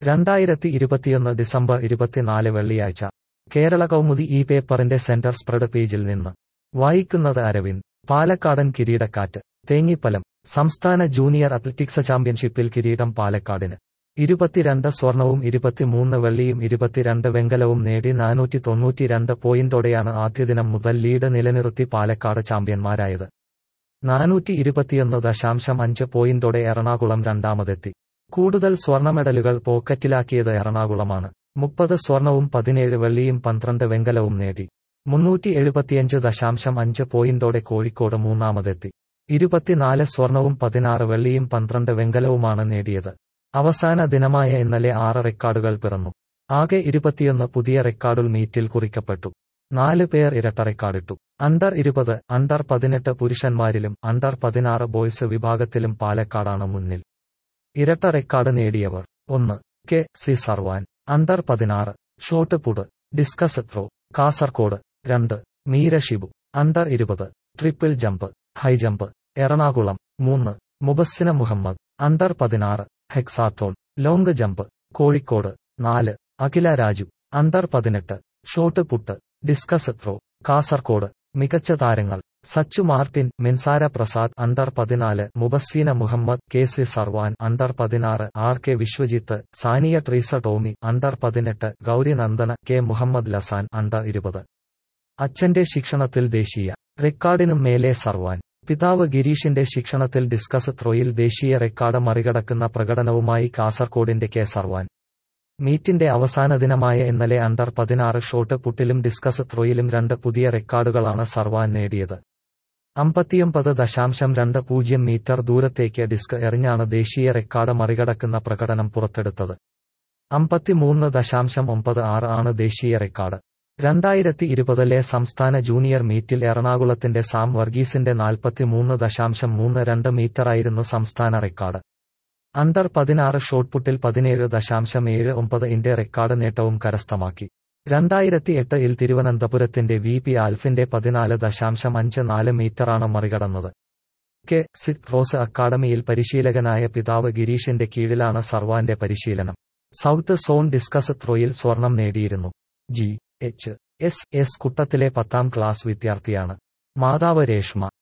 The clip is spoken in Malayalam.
രണ്ടായിരത്തി ഇരുപത്തിയൊന്ന് ഡിസംബർ ഇരുപത്തിനാല് വെള്ളിയാഴ്ച കേരള കൗമുദി ഈ പേപ്പറിന്റെ സെന്റർ സ്പ്രെഡ് പേജിൽ നിന്ന് വായിക്കുന്നത് അരവിന്ദ് പാലക്കാടൻ കിരീടക്കാറ്റ് തേങ്ങിപ്പലം സംസ്ഥാന ജൂനിയർ അത്ലറ്റിക്സ് ചാമ്പ്യൻഷിപ്പിൽ കിരീടം പാലക്കാടിന് ഇരുപത്തിരണ്ട് സ്വർണവും ഇരുപത്തിമൂന്ന് വെള്ളിയും ഇരുപത്തിരണ്ട് വെങ്കലവും നേടി നാനൂറ്റി തൊണ്ണൂറ്റിരണ്ട് പോയിന്റോടെയാണ് ആദ്യദിനം മുതൽ ലീഡ് നിലനിർത്തി പാലക്കാട് ചാമ്പ്യന്മാരായത് നാനൂറ്റി ഇരുപത്തിയൊന്ന് ദശാംശം അഞ്ച് പോയിന്റോടെ എറണാകുളം രണ്ടാമതെത്തി കൂടുതൽ സ്വർണ്ണ മെഡലുകൾ പോക്കറ്റിലാക്കിയത് എറണാകുളമാണ് മുപ്പത് സ്വർണവും പതിനേഴ് വെള്ളിയും പന്ത്രണ്ട് വെങ്കലവും നേടി മുന്നൂറ്റി എഴുപത്തിയഞ്ച് ദശാംശം അഞ്ച് പോയിന്റോടെ കോഴിക്കോട് മൂന്നാമതെത്തി ഇരുപത്തിനാല് സ്വർണവും പതിനാറ് വെള്ളിയും പന്ത്രണ്ട് വെങ്കലവുമാണ് നേടിയത് അവസാന ദിനമായ ഇന്നലെ ആറ് റെക്കോർഡുകൾ പിറന്നു ആകെ ഇരുപത്തിയൊന്ന് പുതിയ റെക്കോർഡുകൾ മീറ്റിൽ കുറിക്കപ്പെട്ടു നാല് പേർ ഇരട്ട റെക്കോർഡിട്ടു അണ്ടർ ഇരുപത് അണ്ടർ പതിനെട്ട് പുരുഷന്മാരിലും അണ്ടർ പതിനാറ് ബോയ്സ് വിഭാഗത്തിലും പാലക്കാടാണ് മുന്നിൽ ഇരട്ട റെക്കോർഡ് നേടിയവർ ഒന്ന് കെ സി സർവാൻ അണ്ടർ പതിനാറ് shot put discus throw Kasaragod രണ്ട് മീര ഷിബു അണ്ടർ ഇരുപത് triple jump high jump Ernakulam മൂന്ന് മുബസ്സിന മുഹമ്മദ് അണ്ടർ പതിനാറ് ഹെക്സാത്തോൺ ലോങ് ജമ്പ് കോഴിക്കോട് നാല് അഖില രാജു അണ്ടർ പതിനെട്ട് shot put discus throw Kasaragod മികച്ച താരങ്ങൾ സച്ചു മാർട്ടിൻ മിൻസാര പ്രസാദ് അണ്ടർ പതിനാല് Mubassina Muhammad K C Sarvan under പതിനാറ് R K Viswajith Sania Treesa Tomy under പതിനെട്ട് ഗൗരി നന്ദന കെ മുഹമ്മദ് ലസാൻ അണ്ടർ ഇരുപത് അച്ഛന്റെ ശിക്ഷണത്തിൽ ദേശീയ റെക്കോർഡിനും മേലെ സർവാൻ പിതാവ് ഗിരീഷിന്റെ ശിക്ഷണത്തിൽ ഡിസ്കസ് ത്രോയിൽ ദേശീയ റെക്കോർഡ് മറികടക്കുന്ന പ്രകടനവുമായി കാസർകോടിന്റെ കെ സർവാൻ മീറ്റിന്റെ അവസാന ദിനമായ ഇന്നലെ അണ്ടർ പതിനാറ് ഷോട്ട് പുട്ടിലും ഡിസ്കസ് ത്രോയിലും രണ്ട് പുതിയ റെക്കോർഡുകളാണ് സർവാൻ നേടിയത് അമ്പത്തിയൊമ്പത് ദശാംശം രണ്ട് പൂജ്യം മീറ്റർ ദൂരത്തേക്ക് ഡിസ്ക് എറിഞ്ഞാണ് ദേശീയ റെക്കോർഡ് മറികടക്കുന്ന പ്രകടനം പുറത്തെടുത്തത് അമ്പത്തിമൂന്ന് ദശാംശം ഒമ്പത് ആറ് ആണ് ദേശീയ റെക്കോർഡ് രണ്ടായിരത്തി ഇരുപതിലെ സംസ്ഥാന ജൂനിയർ മീറ്റിൽ എറണാകുളത്തിന്റെ സാം വർഗീസിന്റെ നാൽപ്പത്തിമൂന്ന് ദശാംശം മൂന്ന് രണ്ട് മീറ്ററായിരുന്നു സംസ്ഥാന റെക്കോർഡ് അണ്ടർ പതിനാറ് ഷോട്ട്പുട്ടിൽ പതിനേഴ് ദശാംശം ഏഴ് ഒമ്പത് ഇന്റെ റെക്കോർഡ് നേട്ടവും കരസ്ഥമാക്കി രണ്ടായിരത്തി എട്ടിൽ തിരുവനന്തപുരത്തിന്റെ വി പി ആൽഫിന്റെ പതിനാല് ദശാംശം അഞ്ച് നാല് മീറ്ററാണ് മറികടന്നത് കെ സിക് റോസ് അക്കാദമിയിൽ പരിശീലകനായ പിതാവ് ഗിരീഷിന്റെ കീഴിലാണ് സർവാന്റെ പരിശീലനം സൗത്ത് സോൺ ഡിസ്കസ് ത്രോയിൽ സ്വർണം നേടിയിരുന്നു ജി എച്ച് എസ് എസ് കുട്ടത്തിലെ പത്താം ക്ലാസ് വിദ്യാർത്ഥിയാണ് മാതാവ് രേഷ്മ